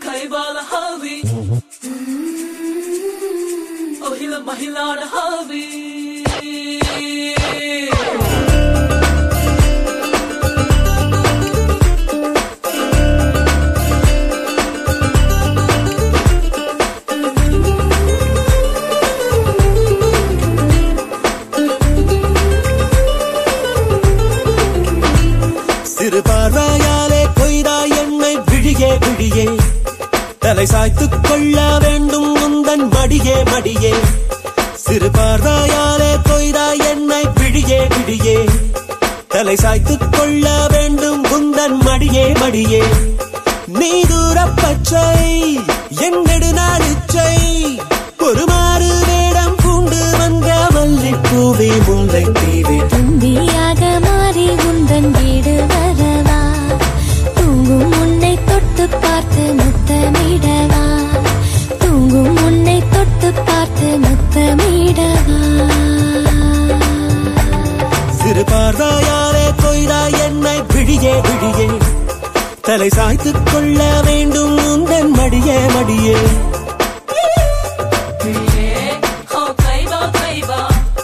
kaivala havi Oh hila mahilada havi சிறு பார்வையாலே கொய்தாய் என்னை விழியே விழியே தலை சாய்த்துக் கொள்ள வேண்டும் முந்தன் மடியே மடியே சிறு பார்வையாலே கொய்தாய் என்னை விழியே விழியே தலை சாய்த்துக் கொள்ள வேண்டும் முந்தன் மடியே மடியே நீ தூரப் பச்சை என் நெடுநாளிச்சை ஒரு மாறு வேடம் பூண்டு வந்த மல்லிப்பூவே முல்லை தீவே தும்பியாக மாறி உந்தன் வீடு வரவா தூங்கும் உன்னை தொட்டு பார்த்து முத்தமிடவா தூங்கும் உன்னை தொட்டு பார்த்து முத்தமிடவா சிறு பார்வையாலே கொய்தாய் என்னை விழியே விழியே தலை சாய்த்துக் கொள்ள வேண்டும் உந்தன் மடியே மடியே Oh kaiva kaiva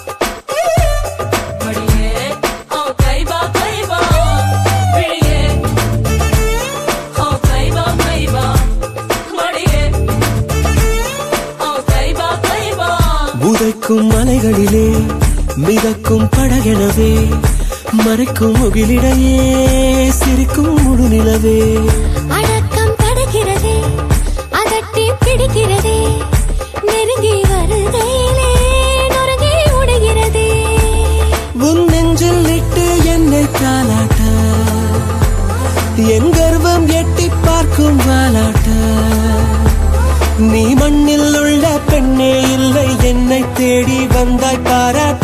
Badiye Oh kaiva kaiva Badiye Oh kaiva kaiva Badiye Oh kaiva kaiva உதைக்கும் மலைகளிலே மிதக்கும் படகெனவே மறைக்கும் முகிலிடையே சிரிக்கும் முழுநிலவே அடக்கம் தடுக்கிறதே அதட்டி பிடிக்கிறதே நெருங்கி வருகையிலே நொறுங்கி உடைகிறதே உன் நெஞ்சில் இட்டு என்னை தாலாட்ட என் கர்வம் எட்டி பார்க்கும் வாலாட்ட நீ மண்ணில் உள்ள பெண்ணே இல்லை என்னை தேடி வந்தாய் பாராட்ட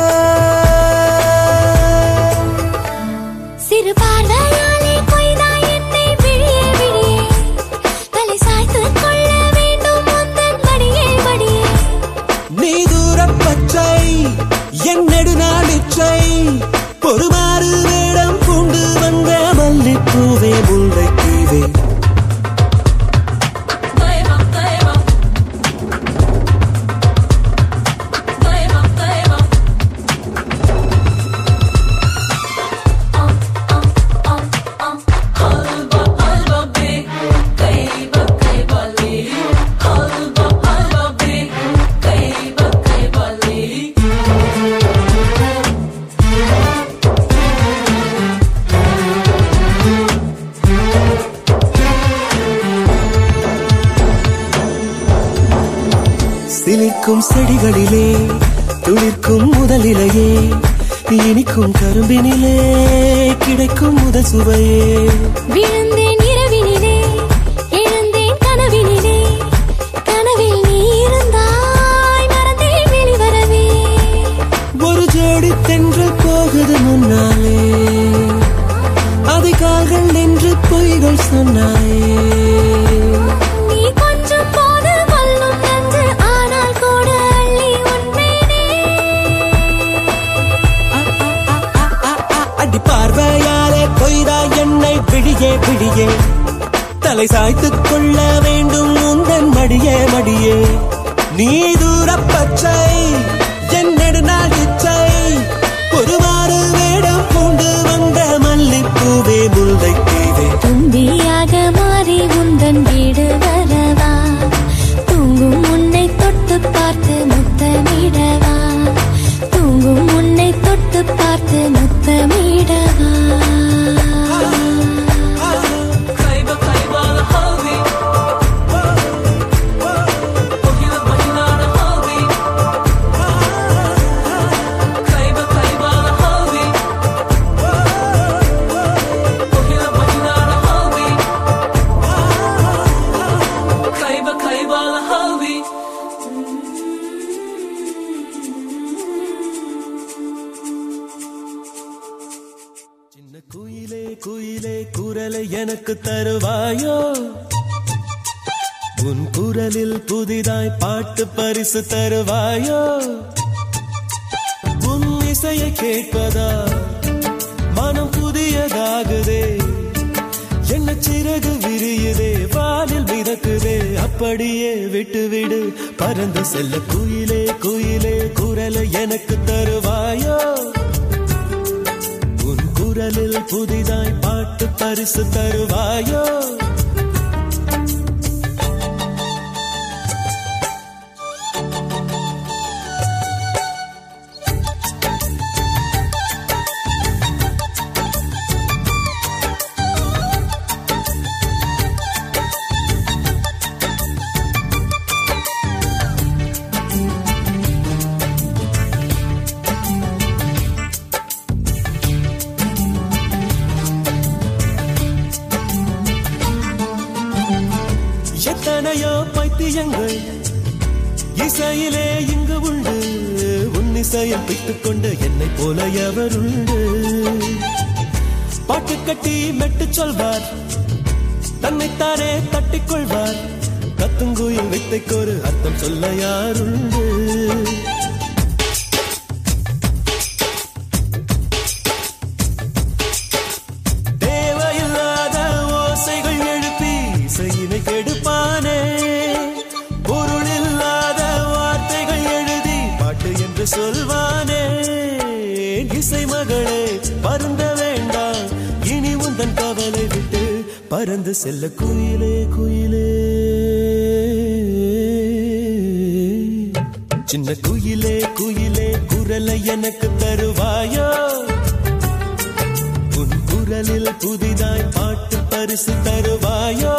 சிறு பார்வையாலே கொய்தாய் என்னை விழியே விழியே தலை சாய்த்துக் கொள்ள வேண்டும் உந்தன் மடியே மடியே நீ தூரப் பச்சை என் நெடுநாளிச்சை பொறுமாறு வேடம் பூண்டு வந்த மல்லிப்பூவே முல்லை தீவே Kaiva kaiva Kaiva kaiva Um um um um Halva halva be Kaiva kaiva li Halva halva be Kaiva kaiva li சிலிர்க்கும் செடிகளிலே துளிர்க்கும் முதலிலேயே இனிக்கும் கரும்பினிலே கிடைக்கும் முதல் சுவையே விழுந்தேன் இரவினிலே எழுந்தேன் கனவினிலே கனவில் நீ இருந்தாய் மறந்தேன் வெளிவரவே ஒரு ஜோடி தென்று போகுது முன்னாலே அதிகால்கள் என்று பொய்கள் சொன்னாயே நீ கொஞ்சம் போது கொல்லும் நன்று ஆனால் கூட அள்ளி உண்மைனே அடி பார்வையாலே கொய்தா என்னை விழியே விழியே தலை சாய்த்துக் கொள்ள வேண்டும் உந்தன் மடியே மடியே நீ தூரப் பச்சை என் நெடுநாள் இச்சை ஒருவாறு வேடம் பூண்டு வந்த மல்லிப்பூவே முல்லை தீவே தும்பியாக மாறி உந்தன் வீடு வரவா தூங்கும் உன்னை தொட்டு பார்த்து முத்தமிடவா தூங்கும் உன்னை தொட்டு பார்த்து முத்தமிடவா Kaiva kaiva la havi Oh hila mahilada havi Kaiva kaiva la havi Oh hila mahilada havi Kaiva kaiva la havi சின்ன குயிலே குயிலே குரலை எனக்கு தருவாயோ உன் குரலில் புதிதாய் பாட்டு பரிசு தருவாயோ உன் இசையை கேட்பதா மனம் புதியதாகுதே என்ன சிறகு விரியுதே வானில் மித அப்படியே விட்டு விடு பறந்து செல்ல குயிலே குயிலே குரலை எனக்கு தருவாயோ உன் குரலில் புதிதாய் பாட்டு பரிசு தருவாயோ எத்தனையோ பைத்தியங்கள் இசையிலே இங்கு உண்டு உன் இசையில் பிட்டுக் கொண்டு என்னை போல எவருண்டு பாட்டு கட்டி மெட்டு சொல்வார் தன்னைத்தானே தட்டிக் கொள்வார் கத்துங்குயில் வித்தைக்கு ஒரு அர்த்தம் சொல்ல யாருண்டு தேவையில்லாத ஓசைகள் எழுப்பி இசையினை கெடுப்பானே பொருள் இல்லாத வார்த்தைகள் எழுதி பாட்டு என்று சொல்வானே இசை மகளே பருந்த வேண்டாம் இனி உந்தன் கவலை விட்டு பறந்து செல்ல குயிலே குயிலே சின்ன குயிலே குயிலே குரலை எனக்கு தருவாயோ உன் குரலில் புதிதாய் பாட்டு பரிசு தருவாயோ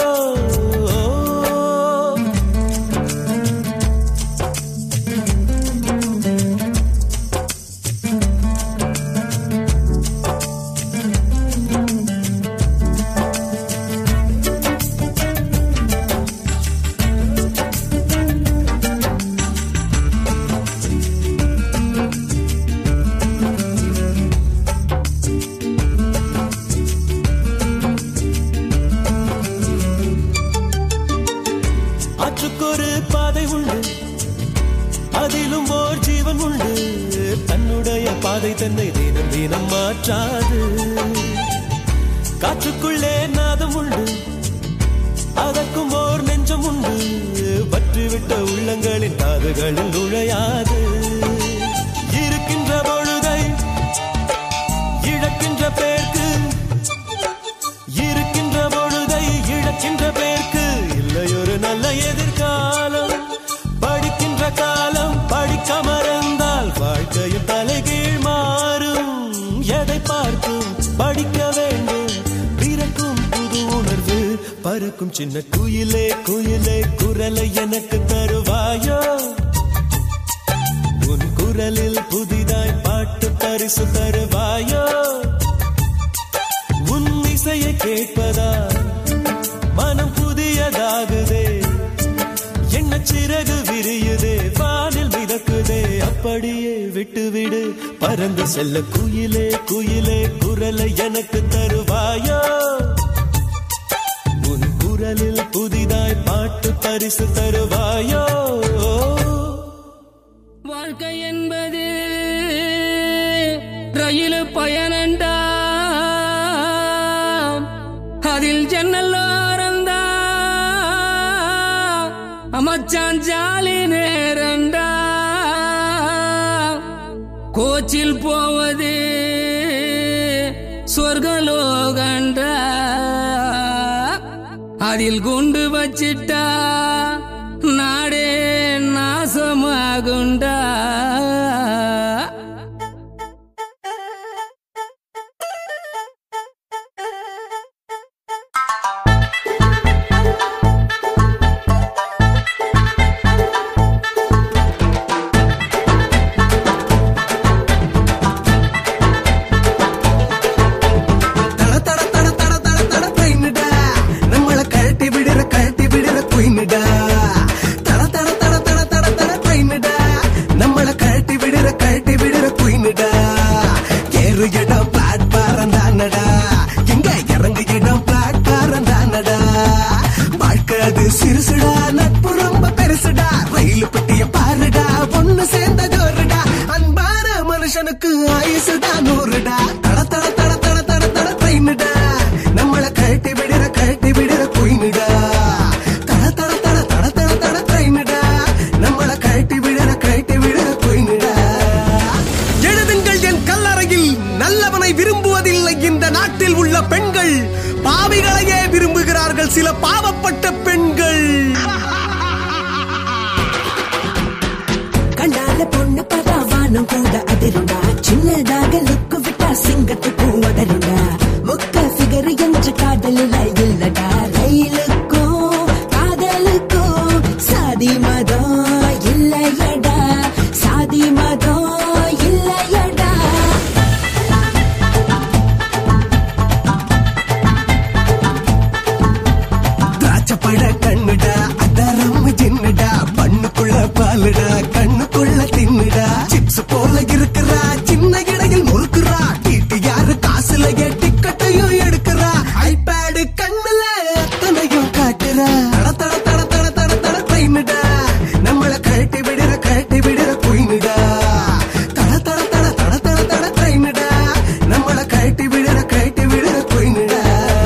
ஆற்றுக்கொரு பாதை உண்டு அதிலும் ஓர் ஜீவன் உண்டு தன்னுடைய பாதை தன்னை தினம் தினம் மாற்றாது காற்றுக்குள்ளே நாதம் உண்டு அதற்கும் ஓர் நெஞ்சம் உண்டு பற்றிவிட்ட உள்ளங்களின் காதுகளில் நுழையாது இருக்கின்ற பொழுதை இழக்கின்ற பேர்க்கு இருக்கின்ற பொழுதை இழக்கின்ற பேர்க்கு இல்லை ஒரு நல்ல எதிர்காலம் படிக்கின்ற காலம் படிக்க மறந்தால் வாழ்க்கையும் தலைகீழ் மாறும் எதை பார்க்கும் படிக்க வேண்டும் பிறக்கும் புது உணர்வு பறக்கும் சின்ன குயிலே குயிலே குரலை எனக்கு தருவாயோ உன் குரலில் புதிதாய் பாட்டு பரிசு தருவாயோ உன் இசையை கேட்பதா மனம் புதியதாகுதே என்ன சிறகு விரியுதே வானில் மிதக்குதே அப்படியே விட்டு விடு பறந்து செல்ல குயிலே குயிலே குரலை எனக்கு தருவாயோ உன் குரலில் புதிதாய் பாட்டு பரிசு தருவாயோ வாழ்க்கை என்பது ரயில் பயனண்டா அதில் ஜன்னல்லோரந்தா அமைச்சான் ஜாலி நேரண்டா கோச்சில் போவது சொர்க்கலோகண்டா அதில் குண்டு வச்சிட்டா நாடே நாசமாகுண்டா தட தட தட தட தட தட ட்ரெயினுடா நம்மள கழட்டி விடுற கழட்டி விடுற குயினுடா தட தட தட தட தட தட ட்ரெயினுடா நாங்கள் சில பாவப்பட்ட பெண்கள் கண்ணால பொண்ணு பார்த்தா வானம் கூட அதிருண்டா சின்னதாக லுக்கு விட்டா சிங்கத்துக்கும் உதருண்டா முக்க ஃபிகர் என்று காதலில் இல்லடா ரயிலுக்கும் காதலுக்கும் சாதி மதம் இல்லையடா சாதி மதம் இல்லையடா திராட்சப்பழ கண்ணுடா அதரம் ஜின்னுடா பண்ணுக்குள்ள பாலுடா கண்ணுக்குள்ள தின்னுடா சிப்ஸ் போல இருக்கிறா சின்ன இடையில் முறுக்குறா டீட்டு யாரு காசுல டிக்கெட்டையும் எடுக்கிறா ஐபேடு கண்ணுல அத்தனையும் காட்டுறா தட தட தட தட தட தட ட்ரெயினுடா நம்மள கழட்டி விடுற கழட்டி விடுற குயினுடா தட தட தட தட தட தட ட்ரெயினுடா நம்மள கழட்டி விடுற கழட்டி விடுற குயினுடா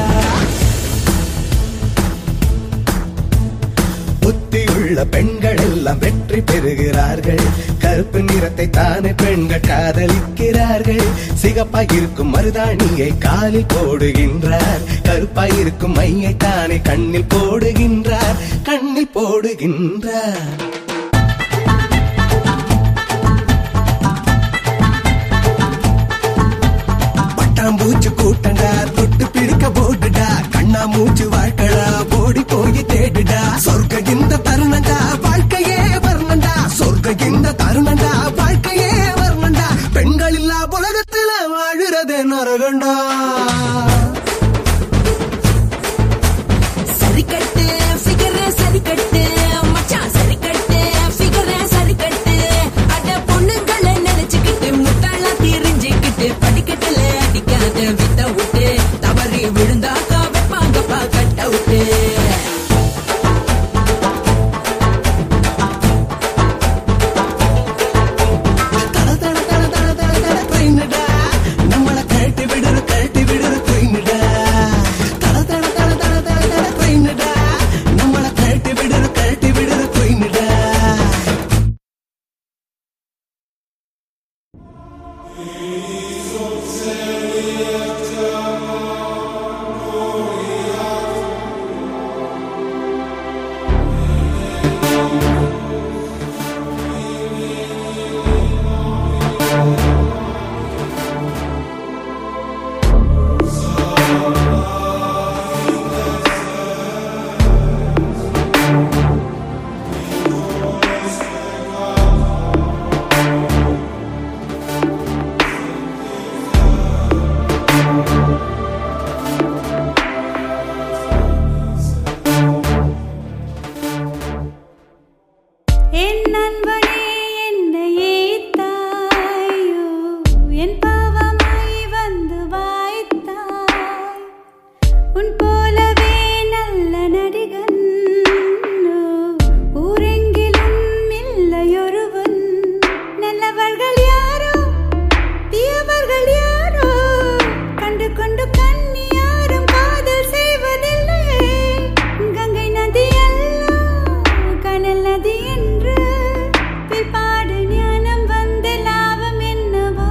புத்தியுள்ள பெண்கள் எல்லாம் வெற்றி பெறுகிறார்கள் கருப்பு நிறத்தை தானே பெண்கள் காதலிக்கிறார்கள் சிகப்பாய் இருக்கும் மருதாணியை காலில் போடுகின்றார் கருப்பாய் இருக்கும் மையை தானே கண்ணில் போடுகின்றார் கண்ணில் போடுகின்றார் பட்டாம்பூச்சு கூட்டண்டா தொட்டு பிடிக்க போடுடா கண்ணா மூச்சு வாழ்க்கடா ஓடி போய் தேடுடா சொர்க்க இந்த தருணண்டா வாழ்க்கையே வர்ணண்டா சொர்க்க இந்த தருணண்டா வாழ்க்கையே வர்ணண்டா பெண்கள் இல்லா உலகத்துல வாழுறதே நரகண்டா சரி கட்டு ஃபிகர் சரி கட்டு மச்சான் சரி கட்டு ஃபிகர் சரி கட்டு அட பொண்ணுங்களை நினைச்சுக்கிட்டு முட்டாளா தெரிஞ்சுக்கிட்டு படிக்கட்டுல அடிக்காத வித்த விட்டு தவறி விழுந்தாக்கா வைப்பாங்கப்பா கட்ட விட்டு தட தட தட தட தட தட ட்ரெயினுடா நம்மள கழட்டி விடுற கழட்டி விடுற ட்ரெயினுடா தட தட தட தட தட தட ட்ரெயினுடா நம்மள கழட்டி விடுற கழட்டி விடுற ட்ரெயினுடா என் நண்பனே என்னை ஏத்தாயோ என் பாவமாய் வந்து வாய்த்தாய் உன் போலவே நல்ல நடிகன் ஊரெங்கிலும் இல்லையொருவன் நல்லவர்கள் யாரோ தீயவர்கள் யாரோ கண்டு கொண்டு கண்ணி யாரும் காதல் செய்வதில்லை கங்கை நதி அல்ல கனல் நதி என்று பிற்பாடு ஞானம் வந்த லாபம் என்னவோ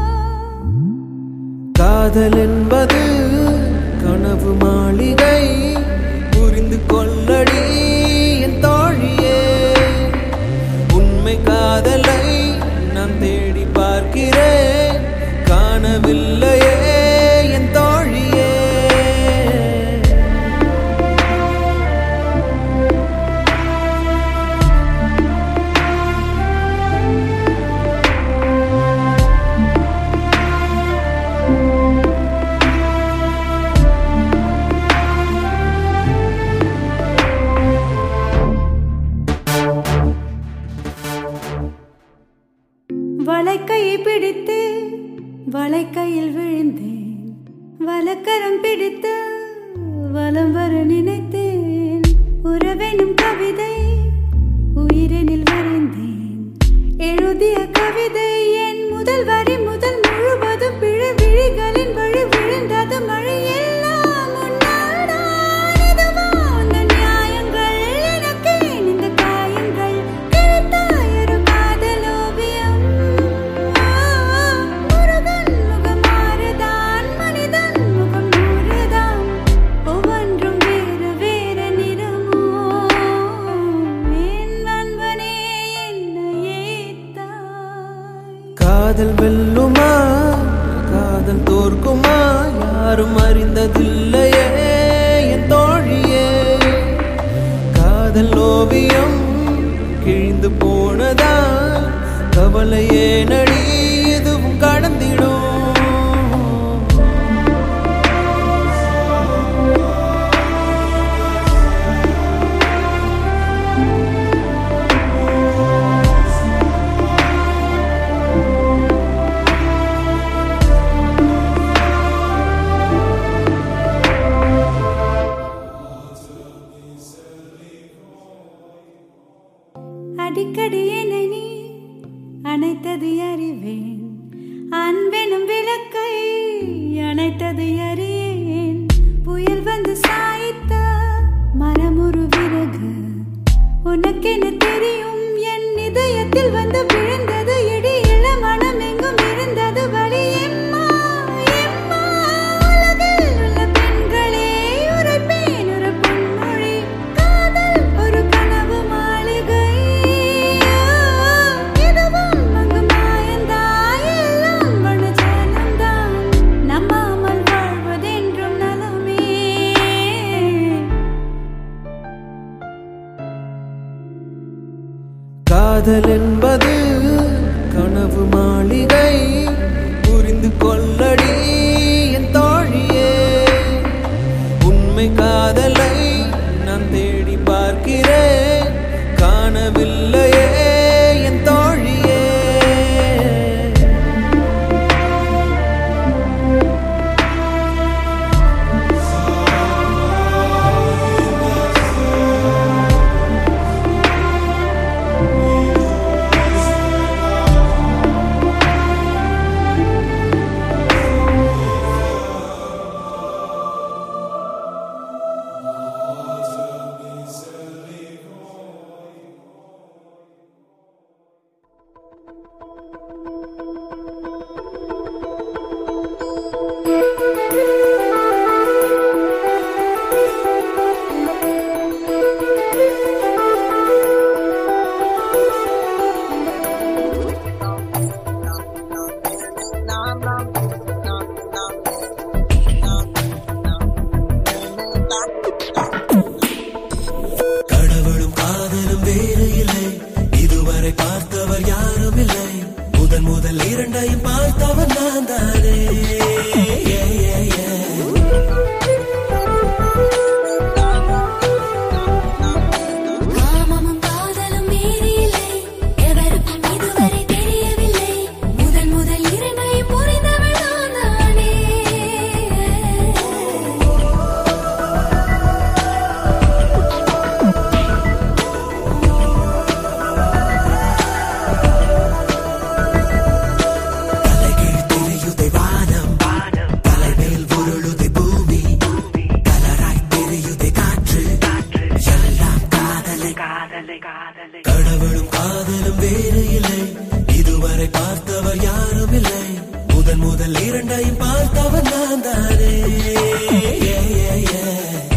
காதல் என்பது கனவு மாளிகை புரிந்து கொள்ளடி என் தோழியே உண்மை காதலை நான் தேடி பார்க்கிறேன் காணவில்லையே என் தோழியே வளைக்கையை பிடித்து வளைக்கையில் விழுந்தேன் வலக்கரம் பிடித்து வலம் வர நினைத்தேன் உறவெனும் கவிதை உயிரெனில் வரைந்தேன் எழுதிய கவிதை என் முதல் வரி முதல் முழுவதும் பிழை விழிகளின் வழி விழுந்தது மழை எல்லாம் உன்னால் தான் இதுவா அந்த நியாயங்கள் எனக்கு ஏன் இந்த காயங்கள் கிழித்தாயொரு காதல் ஓவியம் முருகன் முகம் மாறுதான் மனிதன் முகம் நூறுதான் ஒவ்வொன்றும் வேறு கிழிந்து போனதா கவலையே நடி எதுவும் கடந்திடும் அடிக்கடி என்னை நீ அணைத்தது அறிவேன் அன்பெனும் விளக்கை அணைத்தது அறியேன் புயல் வந்து சாய்த்த மரமுரு விறகு உனக்கென தெரியும் என் இதயத்தில் வந்து விழுந்தது இடி இள மனம் எங்கும் இருந்தது வழி எம்மா எம்மா உலகில் உள்ள பெண்களே உரைப்பேன் ஒரு பொன்மொழி காதல் ஒரு கனவு மாளிகை எதுவும் அங்கு மாயந்தான் எல்லாம் மனுஜனம்தான் நம்பாமல் வாழ்வதென்றும் நலமே காதல் என்பது கனவு மாளிகை புரிந்து கொள்ளடி என் தோழியே உண்மை காதலை நான் தேடி பார்க்கிறேன் காணவில்லையே என் தோழியே கடவுளும் காதலும் வேறு இல்லை இதுவரை பார்த்தவர் யாரும் இல்லை முதன் முதல் இரண்டையும் பார்த்தவர் நான் தானே Yeah, yeah, yeah. காமமும் காதலும் மீறியில்லை எவருக்கும் இதுவரை தெரியவில்லை முதல் முதல் இரண்டையும் புரிந்தவள் நான் தானே தலைகீழ் தெரியுதை வானம் தலைமேல் உருளுதை பூமி கலராய் தெரியுதை காற்று எல்லாம் காதலை கடவுளும் காதலும் வேறு இல்லை இதுவரை பார்த்தவர் யாரும் இல்லை முதன் முதல் இரண்டையும் பார்த்தவர் நான் தானே Yeah, yeah, yeah.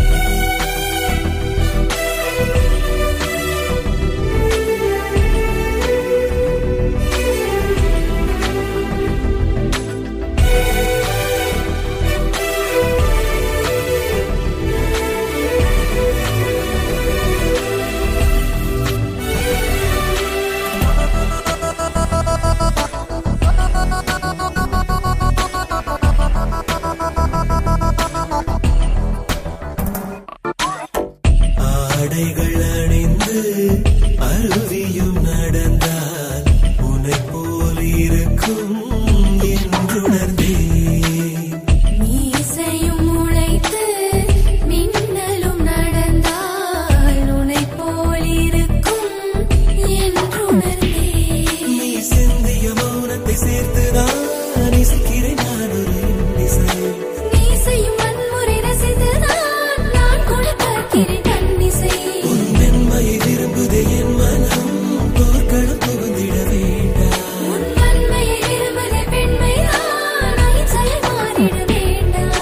ஆடைகள் அணிந்து அருவியும் நடந்தால் உன்னை போல் இருக்கும் என்றுணர்ந்தேன் மீசையும் முளைத்து மின்னலும் நடந்தால் உனை போல் இருக்கும் என்றுணர்ந்தேன் நீ சிந்திய மௌனத்தை சேர்த்துதான் இசைக்கிறேன் நான் ஒரு இசை மீசையும் வன்முறை ரசித்துதான் நான் கூட பார்க்கிறேன் கண்ணிசை உன் மென்மையை விரும்புதே என் மனம் போர்க்களம் புகுந்திட வேண்டாம் உன் வன்மையை விரும்புகிற பெண்மைதான் அகிம்சையை மாறிட வேண்டாம்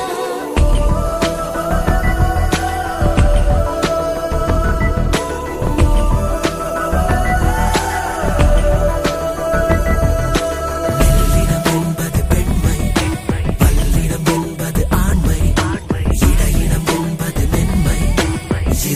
மெல்லினம் என்பது பெண்மை பல்லினம் என்பது ஆண்மை இடையினம் என்பது மென்மை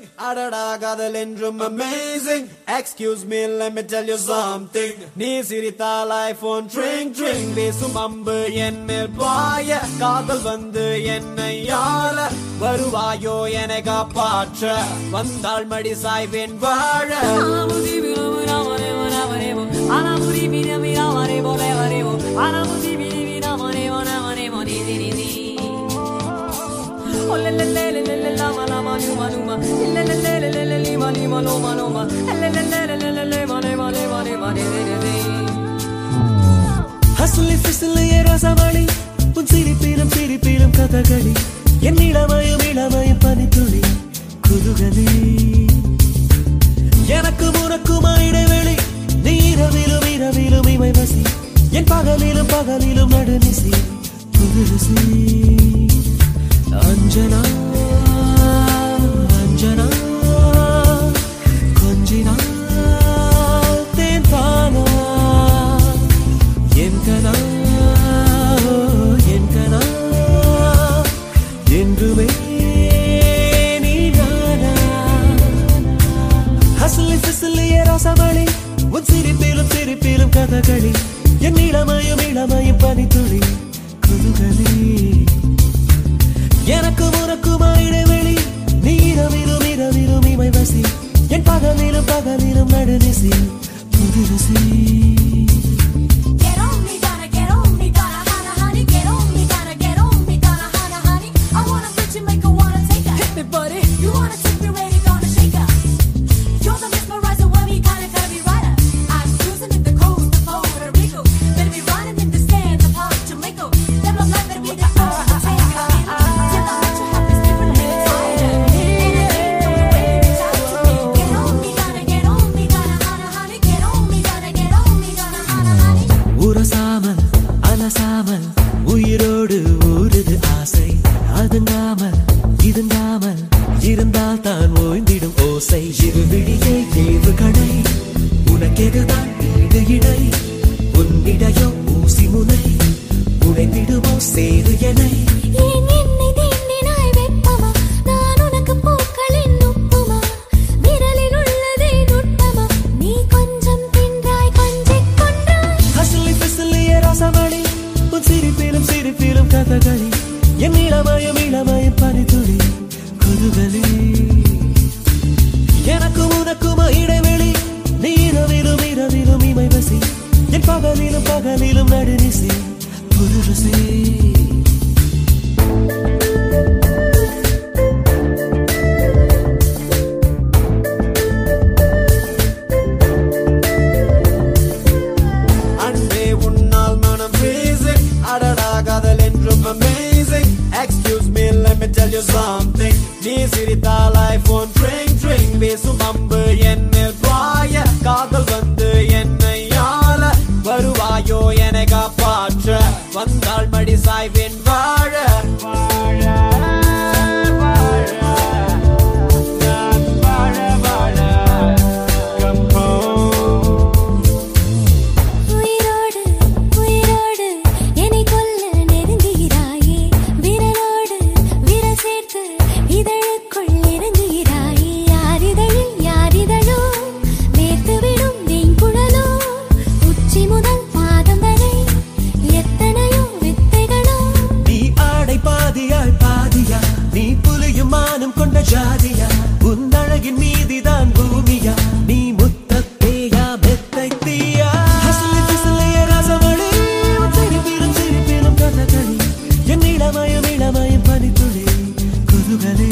அடடா காதல் என்றும் amazing excuse me let me tell you something நீ சிரித்தால் ஐபோன் ட்ரிங் ட்ரிங் வீசும் அம்பு என் மேல் பாய காதல் வந்து என்னை யாழ வருவாயோ என காப்பாற்ற வந்தாள் மடி சாய்வேன் வாழ ஹசுலி பிசுலிய ரசமணி உன் சிரிப்பிலும் சிரிப்பிலும் கதகளி என் இளமயம் இளமயம் பனித்துளி குதுகலி எனக்கு உனக்குமா இடைவெளி நீ இரவிலும் இரவிலும் இமை வசி என் பகலிலும் பகலிலும் நடுநிசி புதுசி அஞ்சனா அஞ்சனா கொஞ்சினா தேன் தானா என் கனா என் கனா என்றுமே நீ நானா ஹசுலி பிசுலிய ரசமணி உன் சிரிப்பிலும் சிரிப்பிலும் கதகளி என் இளமயம் இளமயம் பனித்துளி குதுகலி எனக்கு உனக்குமா இடைவெளி நீ இரவிலும் இரவிலும் இமை வசி என் பகலிலும் பகலிலும் நடுநிசி புதுரசி Get on me, gotta get on me, gotta hana honey. Get on me, gotta get on me, gotta hana honey. I wanna put you, make her wanna take her. Hit me, buddy. You wanna take me, ready, gonna shake her. You're the mesmerizer, whammy kind of heavy rider. I'm cruising in the coast of Puerto Rico. Better be riding in the sands of Hot Jamaica. Then my life better be the overtaker. Till I let you have this different little tighter. And I ain't no way to reach out to me. Get on me, gotta get on me, gotta hana honey. Get on me, gotta get on me, gotta hana honey. உரசாமல் அலசாமல் உயிரோடு ஊறுது ஆசை அதுங்காமல் இதுங்காமல் இருந்தால் தான் ஓய்ந்திடும் ஓசை இரு விழியே ஏவு கடை உனக்கெதுதான் ஈடு இடை உன்னிடையோ ஊசி முனை உடைந்திடுமோ சேது எனை ஏன் என்னை தீண்டினாய் வெப்பமா? நான் உனக்கு பூக்களின் உப்புமா? விரலில் உள்ளதே நுட்பமா? நீ கொஞ்சம் தின்றாய், கொஞ்சிக் கொன்றாய். ஹசுலி பிசுலிய ரசமணி உன் சிரிப்பிலும் சிரிப்பிலும் கதகளி என் இளமயம் இளமயம் பனித்துளி குதுகலி எனக்கு உனக்குமா இடைவெளி நீ இரவிலும் இரவிலும் இமை வசி என் பகலிலும் பகலிலும் நடுநிசி புதுரசி அன்பே உன்னால் மனம் freezing அடடா காதல் என்றும் amazing excuse me let me tell you something நீ சிரித்தால் ஐபோன் ட்ரிங் ட்ரிங் வீசும் அம்பு என் மேல் பாய காதல் வந்து என்னை ஆள வருவாயோ என காப்பாற்ற வந்தாள் மடி சாய்வேன் வாழ வாழ வாழ நான் வாழ வாழ come home உயிரோடு, உயிரோடு என்னை கொல்ல நெருங்குகிறாயே. விரலோடு விரல் சேர்த்து இதழுக்குள் இறங்குகிறாயே. யார் இதழில் யார் இதழோ? வேர்த்துவிடும் வெண்குழலோ? உச்சி முதல் பாதம் வரை எத்தனையோ வித்தைகளோ நீ ஆடை பாதியாய் பாதியா நீ புலியும் மானம் கொண்ட ஜாதியா உன் அழகின் மீதிதான் பூமியா நீ முத்தத்தேயா மெத்தை தீயா ஹசுலி பிசுலிய ரசமணி உன் சிரிப்பிலும் சிரிப்பிலும் கதகளி என் இளமயம் இளமயம் பனித்துளி குதுகலே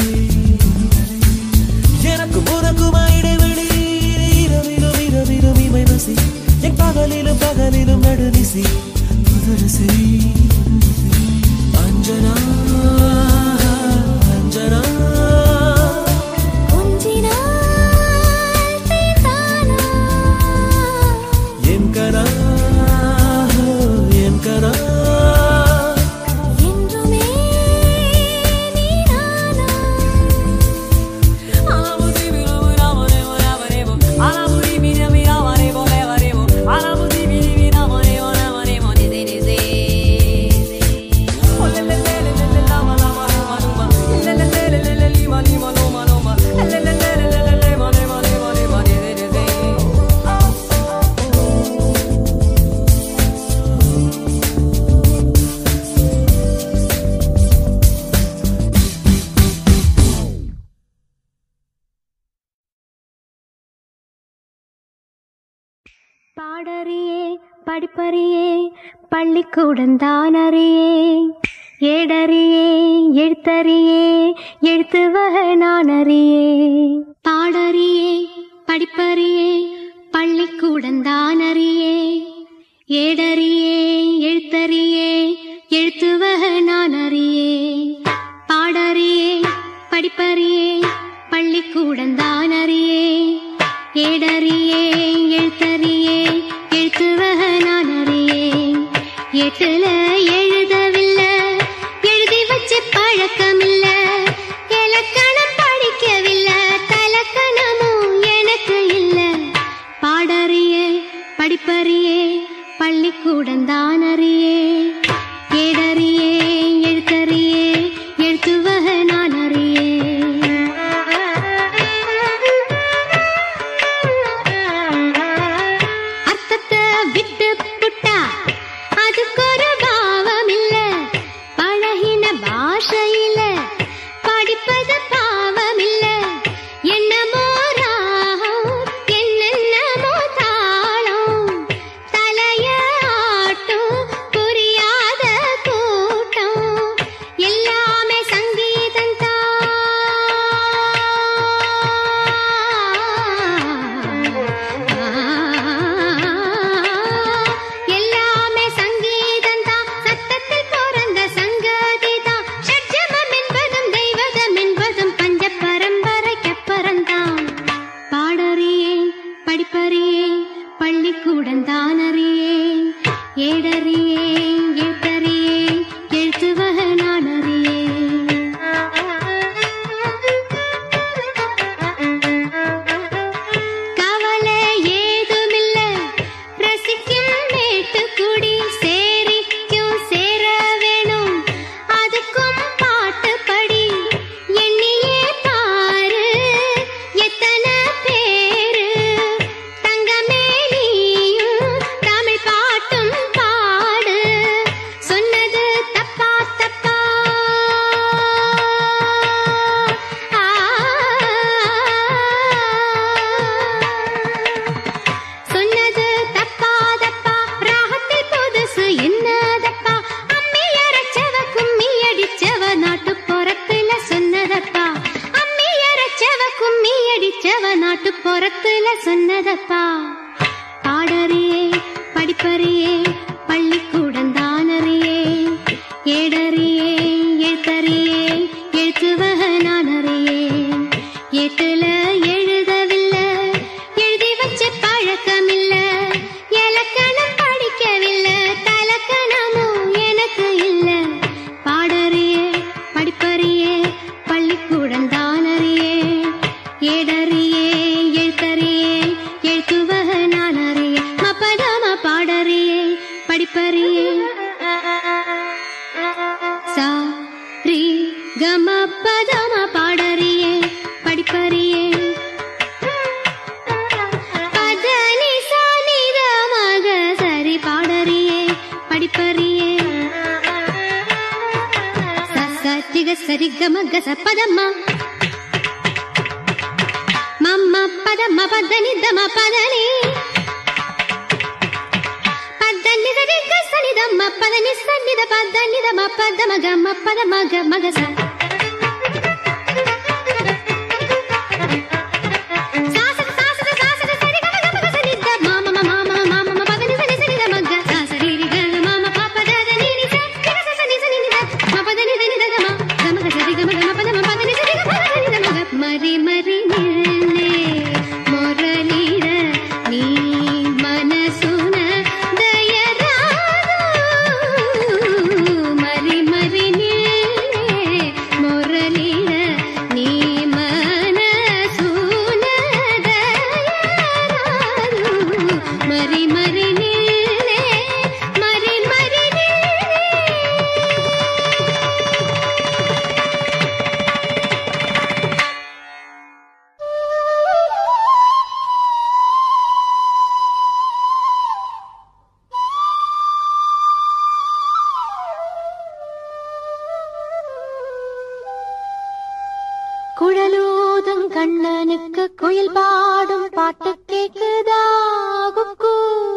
எனக்கு உனக்குமா இடைவெளி இரவிலும் இரவிலும் இமை வசி என் பகலிலும் பகலிலும் நடுநிசி புதுரசி அஞ்சனா அஞ்சனா கொஞ்சினாய் தீர்த்தானா என் கனா என் கனா என்றுமே நீதானா பாடறியே படிப்பறியே பள்ளிக்கூடம் தான் அறியே ஏடறியே எழுத்தறியே எழுத்து வகை நான் அறியே பாடறியே படிப்பறியே பள்ளிக்கூடம் தான் அறியே ஏடறியே எழுத்தறியே எழுத்து வகை நான் அறியே பாடறியே படிப்பறியே பள்ளிக்கூடம் தான் அறியே ஏடறியே எழுத்தறியே எழுத்து வகை நான் அறியே எட்டுல எழுதவில்லை எழுதி வச்சு பழக்கமில்ல இலக்கணம் படிக்கவில்லை தலக்கணமும் எனக்கு இல்ல பாடறியே படிப்பறியே பள்ளிக்கூடம் தான் அறியே ஏடறியே எழுத்தறியே எழுத்து வகை நான் அறியே அர்த்தத்தை விட்டு புட்டா அதுக்கு ஒரு பாவம் இல்ல பழகின பாஷையில படிப்பது பாவம் இல்ல என்னமோ ராகம் என்னென்னமோ தாளம் தலைய ஆட்டும் புரியாத கூட்டம் எல்லாமே சங்கீதம் எல்லாமே சங்கீதம் தான் சத்தத்தில் பிறந்த சங்கதி தான் ஷட்ஜமம் என்பதும் தெய்வதம் என்பதும் பஞ்ச பரம்பரைக்கப்புறந்தான் பாடறியே படிப்பறியே பள்ளிக்கூடம் தான் அறியே ஏடறியே எழுத்தறியே எழுத்து வகை நான் அறியே கவலை ஏதுமில்ல ரசிக்கும் மேட்டுக்குடி சேரிக்கும் சேர வேணும் அதுக்கும் பாட்டு படி எண்ணியே பாரு எத்தனை பேரு தங்கமே நீயும் தமிழ் பாட்டும் பாடு சொன்னது தப்பா தப்பா சொன்னது தப்பா தப்பா ராகத்தில் புதுசு என்னதப்பா அம்மி அரைச்சவ கும்மி அடிச்சவ நாட்டு புறத்துல சொன்னதப்பா அம்மி அரைச்சவ கும்மி அடிச்சவ நாட்டு புறத்துல சொன்னதப்பா பாடறியே படிப்பறியே பள்ளிக்கூடம் தான் அறியே ஏடறியே எழுத்தறியே எழுத்து வகை நான் அறியே எட்டுல எழுதவில்லை எழுதி வச்ச பழக்கமில்ல இலக்கணம் படிக்கவில்லை தலக்கணமும் எனக்கு இல்ல பாடறியே படிப்பறியே பள்ளிக்கூடம் தான் அறியே ஏடறியே எழுத்தறியே எழுத்து வகை நான் அறியே மப்பதாம பாடறியே படிப்பறியே சா ரி கம பதம பாடறியே படிப்பறியே பதனி சானித மக சரி பாடறியே படிப்பறியே சத்திக சரி கம கச பதம்மா மம்ம பதம்ம பதனி தம பதனி பதனி சரி கசனி தம்ம பதனி சன்னித பதனி தம பதம கம பதம கம கச சாசக சாசக சாசக சரி கம கம கச நித்த மாம மாம மாம மாம பதனி சரி சரி தம க சாசரி ரி க மாம பாப்ப த த நீ நீ ச கி க ச நீ ச நீ நீ த ம பதனி த நீ த கம கம க சரி கம கம பதம பதனி சரி க பதனி தம க மரி மரி நில்லே ಮೊರಲಿರ ನೀ ಮನಸುನ ದಯರಾದು ಮರಿ ಮರಿ ನಿಲ್ಲೆ ಮೊರಲಿರ ನೀ ಮನಸುನ ದಯರಾದು ಮರಿ ಮರಿ ನಿಲ್ಲೆ ಮರಿ ಮರಿ ನಿಲ್ಲೆ குழலூதும் கண்ணனுக்கு குயில் பாடும் பாட்டு கேக்குதா குக்கூ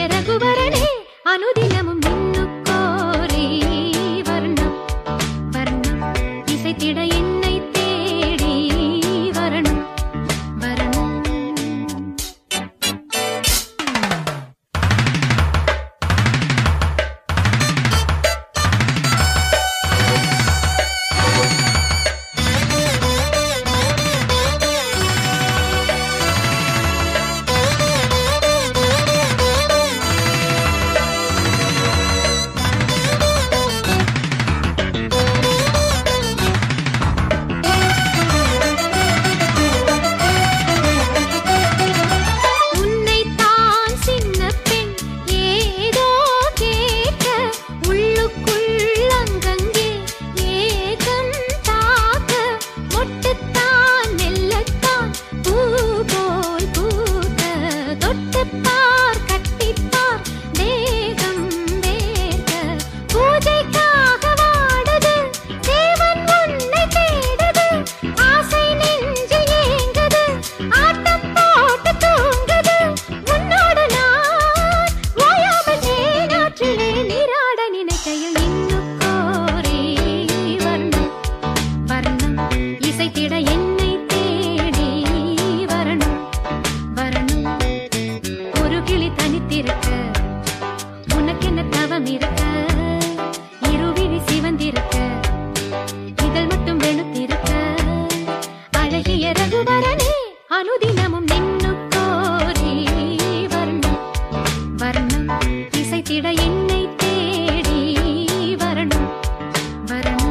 ரகுவரனே அனுதினமும் நின்னுக்கோரே வர்ணம் வர்ணம் இசைத்திட என்னை தேடி வரணும் வரணும் உன்னைத்தான் சின்ன பெண் ஏதோ கேட்க உள்ளுக்குள் அங்கங்கே ஏகம் தாக்க மொட்டுத்தான் மெல்லத்தான் பூ போல் பூக்க தொட்டுப்பார் கட்டிப்பார் தேகம் வேர்க்க பூஜைக்காக வாடுது தேவன் உன்னை தேடுது ஆசை நெஞ்சில் ஏங்குது ஆட்டம் போட்டு தூங்குது உன்னோடு நான் ஓயாமல் தேனாற்றிலே நீராட நினைக்கையில் இன்னும் கோரே வர்ணம் வர்ணம் இசைத்திட என்னை தேடி வரணும் வரணும் ஒரு கிளி தனித்திருக்க உனக்கென்ன தவம் இருக்க இருவிழி சிவந்திருக்க இதழ் மட்டும் வெளுத்திருக்க அழகிய ரகுவரனே அனுதினமும் நின்னுக்கோரே வர்ணம் வர்ணம் இசைத்திட என்னை தேடி வரணும் வரணும்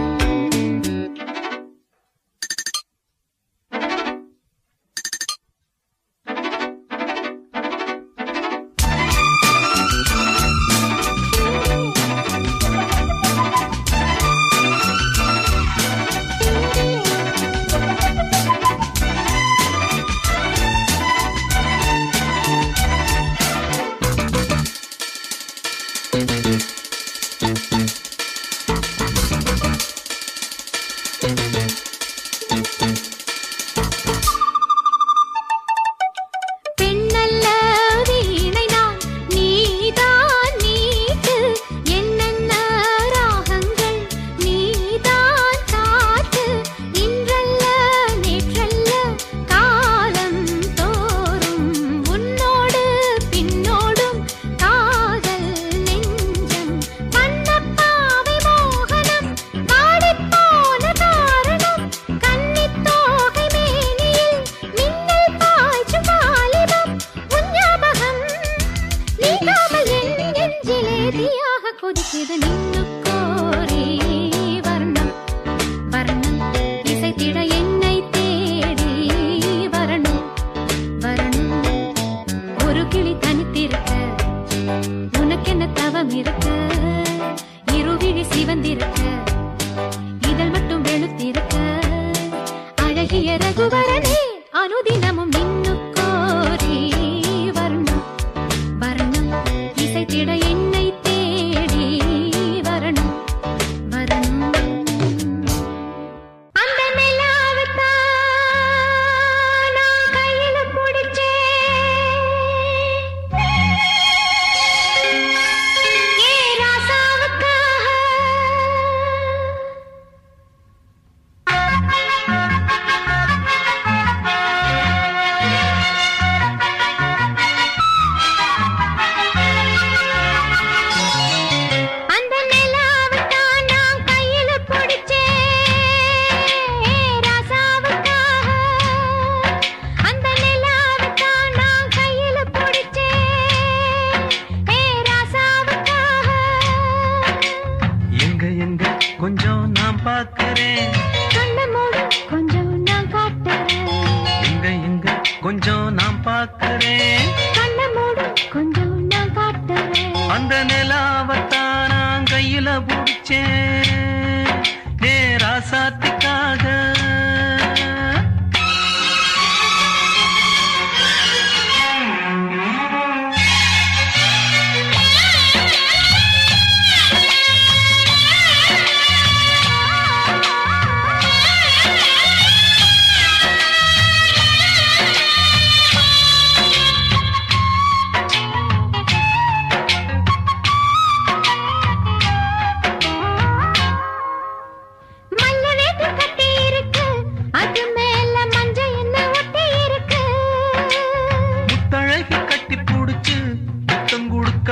பெண்ணல்ல வீணை நான் நீதான் நீட்டு என்னென்ன ராகங்கள் நீதான் காட்டு இன்றல்ல நேற்றல்ல காலம் தோறும் உன்னோடு பின்னோடும் காதல் நெஞ்சம் கண்ணப்பாவை மோகனம் வாடிப்போன காரணம் கன்னித்தோகை மேனியில் மின்னல் பாய்ச்சும் வாலிபம் உன் ஞாபகம் நீங்காமல் என் நெஞ்சிலே தீயாக கொதிக்குது நின்னுக்கோரே வர்ணம் வர்ணம் இசைத்திட என்னை தேடி வரணும் வரணும் ஒரு கிளி தனித்திருக்க உனக்கென்ன தவம் இருக்க இருவிழி சிவந்திருக்க இதழ் மட்டும் வெளுத்திருக்க அழகிய ரகுவரனே அனுதினமும் நின்னுக்கோரே வர்ணம் வர்ணம் இசைத்திட என்னை தேடி வரணும் வரணும் அந்த நிலாவைத்தான் நான் கையில பிடிச்சேன். ஏ ராசாவுக்காக அந்த நிலாவைத்தான் நான் கையில பிடிச்சேன். ராசாவுக்காக. அந்த நிலாவைத்தான் நான் கையில பிடிச்சேன். ஏ ராசாவுக்காக. எங்க எங்க கொஞ்சம் நான் பார்க்கிறேன் கண்ணை மூடு, கொஞ்சம் நான் காட்டுறேன். எங்க எங்க கொஞ்சம் நான் பார்க்கிறேன் கண்ணை மூடு, கொஞ்சம் நான் காட்டுறேன். அந்த நிலாவத்தான் நான் கையில பிடிச்சேன் ஏ ராசாத்திக்காக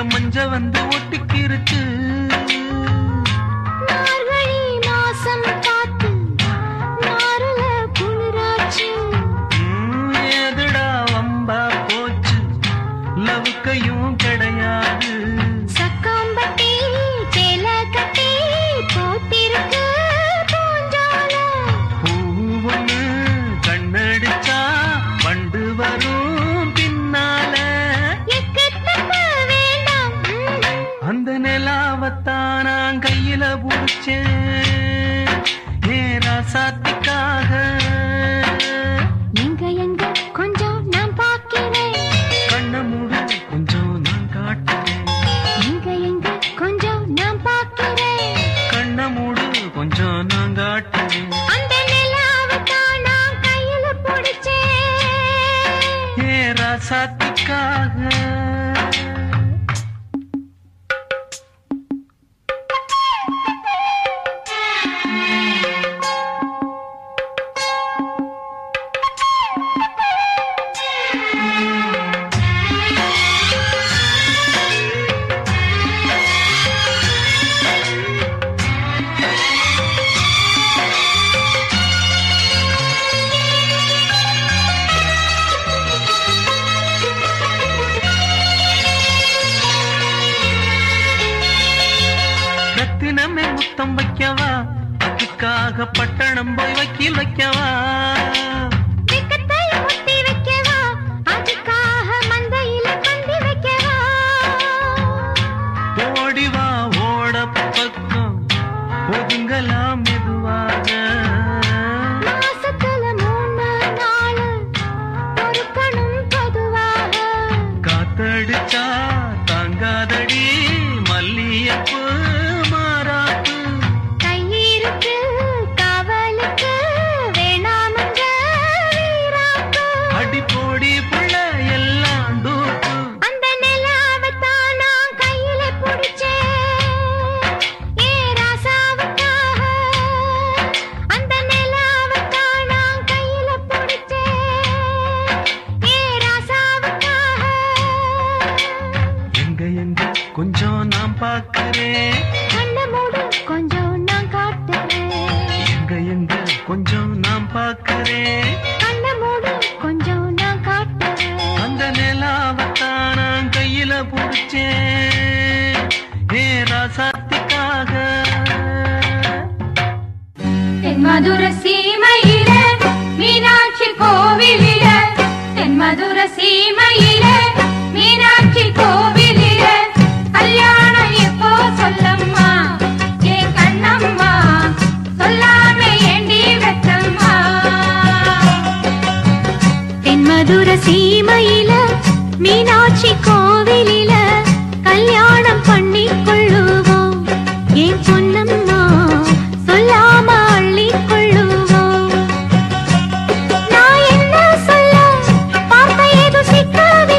மஞ்ச வந்து ஒட்டிக்கிருச்சு மார்கழி மாசம் காத்து நாருல குளிராச்சு ம், ஏதுடா வம்பா போச்சு லவுக்கையும் கிடையாது சக்காம்பட்டி சேல கட்டி போட்டிருக்கு பூஞ்சால பூ ஒண்ணு கண்ணடிச்சா வண்டு வரும் பின்னால எக்கத்தக்க வேண்டாம் ம்ம். அந்த நிலாவத்தான் நான் கையில புடிச்சேன் ஏரா சாத்திக்காக எங்க எங்க கொஞ்சம் நான் பார்க்கிறேன் கண்ண மூடு கொஞ்சம் நான் காட்டுறேன் எங்க எங்க கொஞ்சம் நான் பார்க்கிறேன் கண்ண மூடு கொஞ்சம் நான் காட்டுறேன் அந்த நிலாவை தான் நான் கையில பிடிச்சேன் ஏரா சாத்திக்காக ரத்தினமே முத்தம் வைக்கவா அதுக்காக பட்டணம் போய் வக்கீல் வைக்கவா வெக்கத்தை ஒத்தி வைக்கவா அதுக்காக மந்தையில பந்தி வைக்கவா ஓடிவா ஓட பக்கம் ஒதுங்கலாம் மெதுவாக மாசத்துல மூணு நாள் பொறுக்கணும் பொதுவாக காத்தடிச்சா தாங்காதடி மல்லியப்பு மாறாப்பு கையிருக்கு காவலுக்கு வேணாமங்க வீராப்பு அடி போடி புள்ள எல்லாம் டூப்பு அந்த நிலாவை தான் நான் கையில பிடிச்சேன் ஏ ராசாவுக்காக அந்த நிலாவை தான் நான் கையில பிடிச்சேன் ஏ ராசாவுக்காக எங்க எங்க கொஞ்சம் நான் பார்க்கிறேன் கண்ணை மூடு கொஞ்சம் நான் காட்டுறேன் எங்க எங்க கொஞ்சம் நான் பார்க்கிறேன் கண்ணை மூடு கொஞ்சம் நான் காட்டுறேன் அந்த நிலாவத்தான் நான் கையில புடிச்சேன் ஏ ராசாத்திக்காக தென்மதுர சீமையில மீனாட்சி கோவிலில தென்மதுர சீமையில மீனாட்சி கோவிலில கல்யாணம் எப்போ சொல்லம்மா ஏ கண்ணம்மா சொல்லாம ஏண்டி வெத்தம்மா தென்மதுர சீமையில மீனாட்சி கோவிலில கல்யாணம் பண்ணி கொள்ளுவோம் ஏன் பொன்னம்மா சொல்லாம அள்ளி கொள்ளுவோம் நான் என்ன சொல்ல வார்த்தை ஏதும் சிக்காத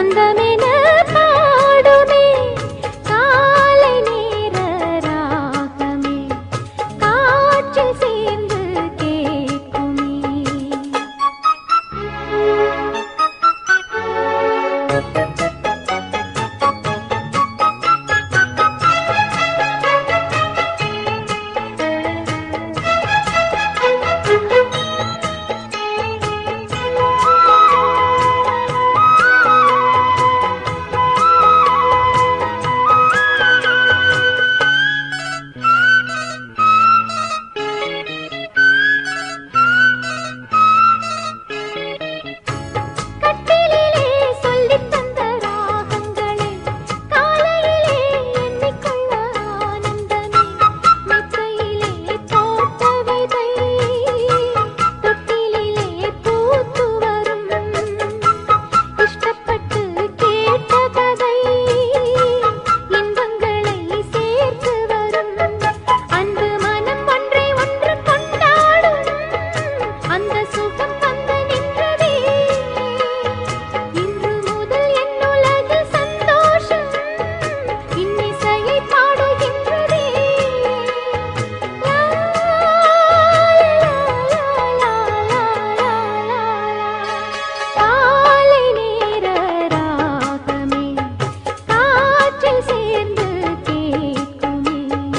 சொந்தமென பாடுமே காலை நேர ராகமே காற்றில் சேர்ந்து கேட்குமே கட்டிலிலே சொல்லித் தந்த ராகங்களே காலையிலே எண்ணிக்கொள்ள ஆனந்தமே மெத்தையிலே போட்ட விதை தொட்டிலிலே பூத்து வரும் இஷ்டப்பட்டு கேட்ட கதை இன்பங்களை சேர்த்து வரும் அன்பு மனம் ஒன்றை ஒன்று கொண்டாடும் அந்த சுகம் வந்து நின்றதே இன்று முதல் என் உலகில் சந்தோஷம் இன்னிசையை பாடுகின்றதே லா, லா, லா, லா, லா, காலை நேர ராகமே காற்றில் சேர்ந்து கேட்குமே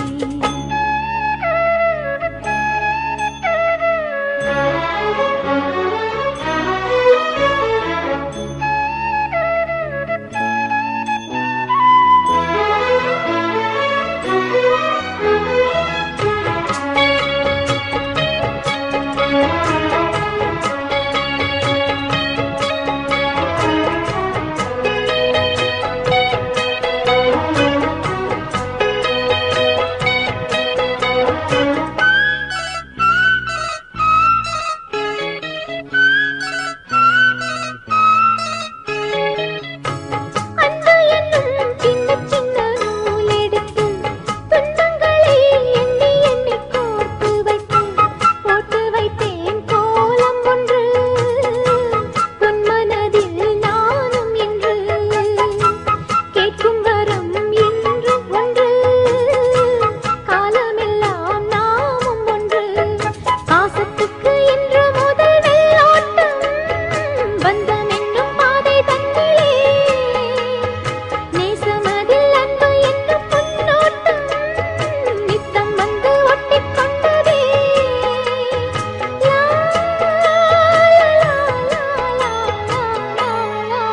அன்பு என்னும் சின்ன சின்ன நூலெடுத்து துன்பங்களை எண்ணி எண்ணி கோர்த்து வைத்தேன் போட்டு வைத்தேன் கோலம் ஒன்று உன் மனதில் நானும் என்று கேட்கும் வரம் இன்று ஒன்று காலமெல்லாம் நாமும் ஒன்று பாசத்துக்கு இன்று முதல் வெள்ளோட்டம் பந்தம் என்னும் பாதை தன்னிலே நேசமதில் அன்பு என்னும் முன்னோட்டம் நித்தம் வந்து ஒட்டிக் கொண்டதே லா, லா, லா, லா, லா, லா.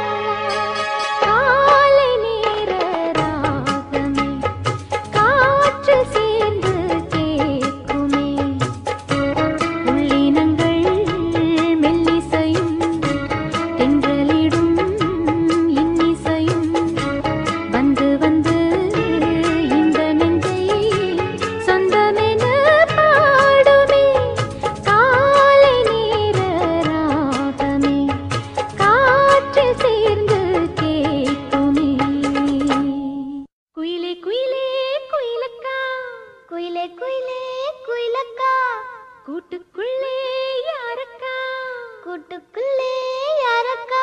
காலை நேர ராகமே காற்றில் சேர்ந்து கேட்குமே உள்ளினங்கள் மெல்லிசையும் தென்றலிடும் இன்னிசையும் வந்து வந்து இந்த நெஞ்சை சொந்தமென பாடுமே காலை நேர ராகமே காற்றில் சேர்ந்து கேட்குமே குயிலே குயிலே குயிலக்கா குயிலே குயிலே குயிலக்கா கூட்டுக்குள்ளே யாரக்கா கூட்டுக்குள்ளே யாரக்கா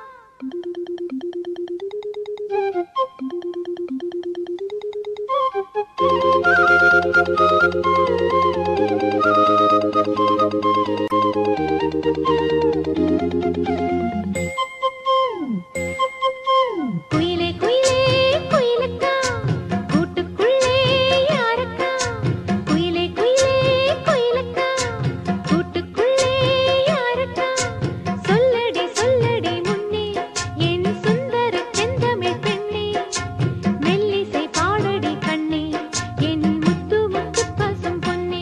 குயிலே குயிலே குயிலக்கா கூட்டுக்குள்ளே யாரக்கா குயிலே குயிலே குயிலக்கா கூட்டுக்குள்ளே யாரக்கா சொல்லடி சொல்லடி முன்னே என் சுந்தர செந்தமிழ் பெண்ணே மெல்லிசை பாடடி கண்ணே என் முத்து முத்து பசும் பொன்னே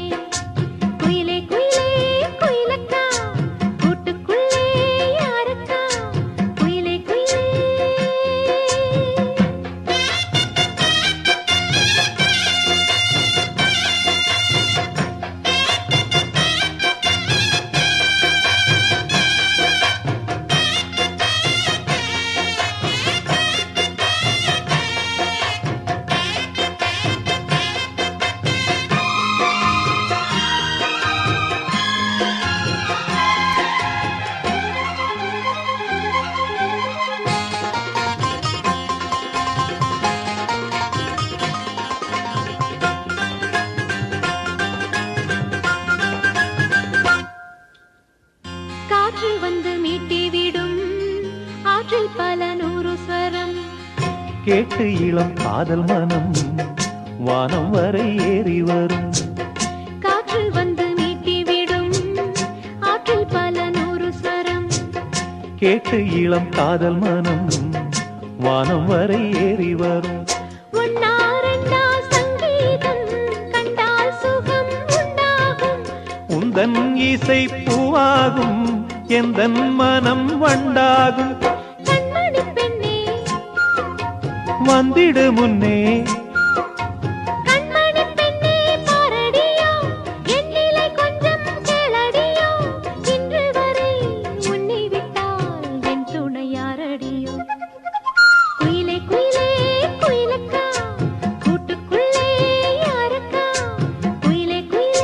கேட்டு இளம் காதல் மனம் வானம் வரை ஏறி வரும் காற்று வந்து மீட்டிவிடும் ஆற்றில் பல நூறு ஸ்வரம் கேட்டு இளம் காதல் மனம் வானம் வரை ஏறி வரும் ஒன்னா ரெண்டா சங்கீதம் கண்டால் சுகம் உண்டாகும் உந்தன் இசை பூவாகும் எந்தன் மனம் வண்டாகும் கண்மணி பெண்ணே வந்திடு முன்னே கண்மணி பெண்ணே பாரடியோ என் நிலை கொஞ்சம் கேளடியோ இன்று வரை உன்னை விட்டால் என் துணை யாரடியோ குயிலே குயிலே குயிலக்கா கூட்டுக்குள்ளே யாரக்கா குயிலே குயிலே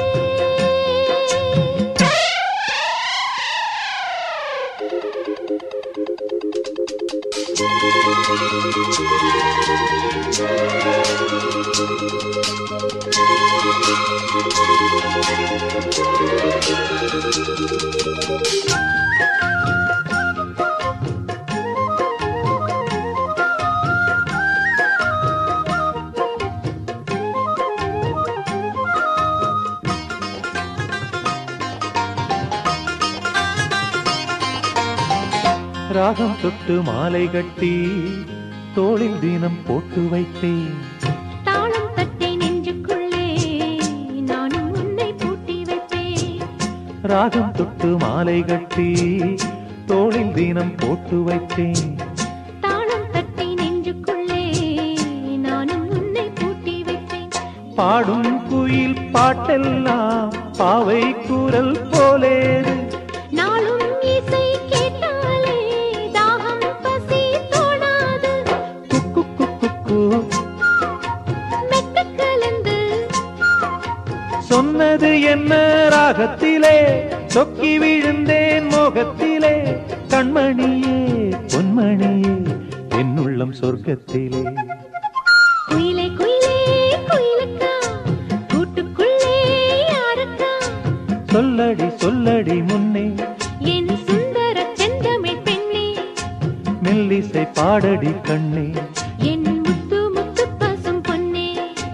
ராகம் தொட்டு மாலை கட்டி தோளில் தினம் போட்டு வைத்தேன் தாளம் தட்டி நெஞ்சுக்குள்ளே நானும் உன்னை பூட்டி வைப்பேன் ராகம் தொட்டு மாலை கட்டி தோளில் தினம் போட்டு வைத்தேன் தாளம் தட்டி நெஞ்சுக்குள்ளே நானும் உன்னை பூட்டி வைப்பேன் பாடும் குயில் பாட்டெல்லாம் பாவை குரல் போலேது நாளும் இசை கேட்டாலே தாகம் பசி தோணாது குக்கு குக்கு மெட்டு கலந்து சொன்னது என்ன ராகத்திலே சொக்கி விழுந்தேன் மோகத்திலே கண்மணியே பொன்மணியே என்னுள்ளம் சொர்க்கத்திலே குயிலே குயிலே குயிலக்கா கூட்டுக்குள்ளே யாருக்கா சொல்லடி சொல்லடி முன்னே என் சுந்தர செந்தமிழ் பெண்ணே மெல்லிசை பாடடி கண்ணே என்